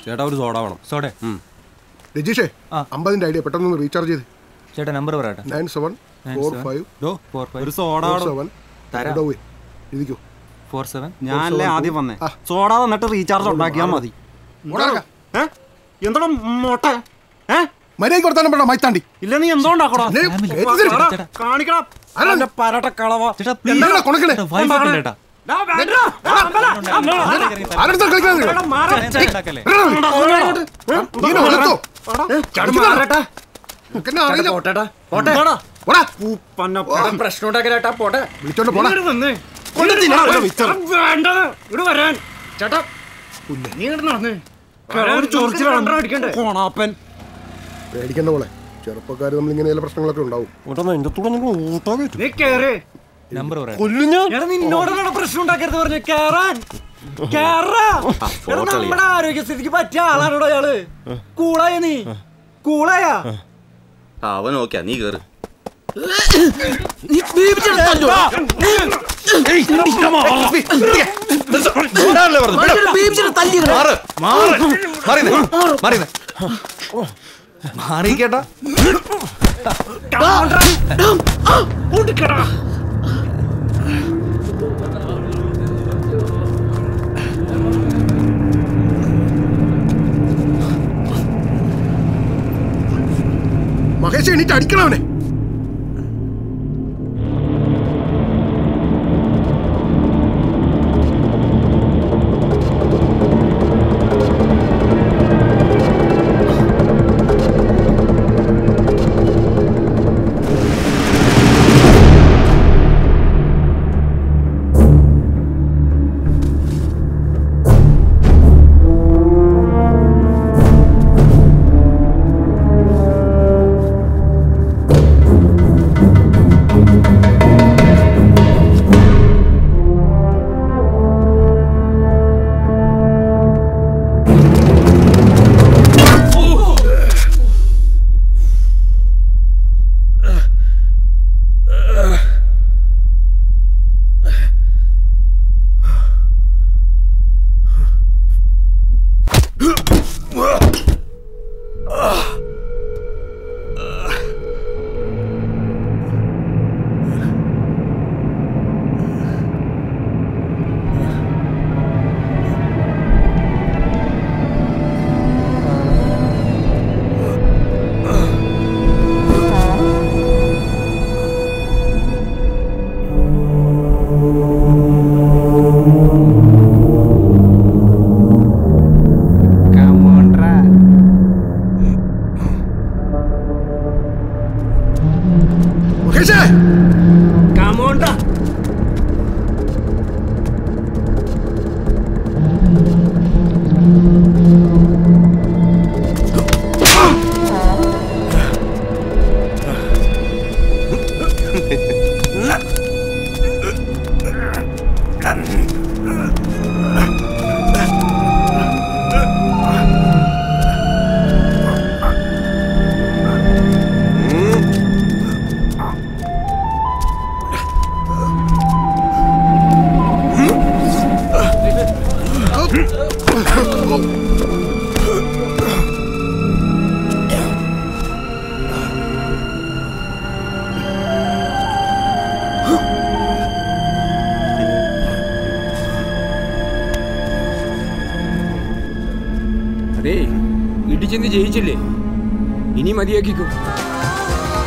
ചേട്ടാ ഒരു സോഡ വേണം സോഡേ രജീഷേ ആ. അമ്പതിന്റെ ഐഡിയ പെട്ടെന്ന് റീചാർജ് ചെയ്ത് ചേട്ടാ നമ്പർ പറയട്ടെ nine seven four five two four five ഒരു സോഡ ഫോർ വേണം സെവൻ തരാം. ഇരിക്കൂ ഫോർ സെവൻ ഞാനല്ലേ ആദ്യം വന്നേ ആ. സോഡ തന്നിട്ട് റീചാർജ് ഉണ്ടാക്കിയാ മതി ഏ എന്താ മോട്ട ഏ മര്യാദ കൊടുത്താലും വേണ്ട മൈത്താണ്ടി ഇല്ല നീ എന്തോ ഉണ്ടാക്കടാ ദേ, Family. ഏത് തരം? ചേട്ടാ. കാണിക്കണം ആരാ നീ? പരട്ട കളവ ചേട്ടാ എന്താടാ കൊണക്കണേ? വൈഫ് ഒക്കെ ചേട്ടാ ആരെടുത്താ കളിക്കുന്നത് എടാ, മാറ്. ഉണ്ടാക്കല്ലേ നീനോ എടുത്തോ മാറട്ടെ. നിനക്കെന്നെ അറിയില്ല പോട്ടെടാ, പോട്ടെ. പോടാ പൂപ്പന്ന പടം പ്രശ്നം ഉണ്ടാക്കലേട്ടാ പോട്ടെ വിളിച്ചോണ്ട് പോടാ ഇങ്ങട് വന്നേ. കൊണ്ടുത്തിന്നാ ഒരു വിത്തറ്. എടാ, വേണ്ടത് ഇവിടെ വരാൻ ചേട്ടാ നീ ഇങ്ങോട്ട് നടന്നേ ഒരു ചൊറിച്ചിലാണ് കോണാപ്പൻ പേടിക്കണ്ട പോലെ ചെറുപ്പക്കാർ നമ്മൾ ഇങ്ങനെ ചില പ്രശ്നങ്ങളൊക്കെ ഉണ്ടാവും നീ കേറ് നമ്പർ പറയാം കൊല്ലുഞ്ഞാ എടാ നിന്നോടാണ് പ്രശ്നം ഉണ്ടാക്കരുത് പറഞ്ഞു കേറാൻ കേറാ എടാ, നമ്മുടെ ആരോഗ്യസ്ഥിതിക്ക് പറ്റിയ ആളാണോടോ അയാള് കൂളായ നീ കൂളായാ അവൻ ഓക്കെ നീ കേറ് മാറിക്കേട്ടാ മഹേഷ് എണീറ്റ് അടിക്കണം അവനെ മഹേഷേ കമോണ്ടാ അതേ ഇടിച്ചെന്ന് ജയിച്ചില്ലേ ഇനി മതിയാക്കിക്കോ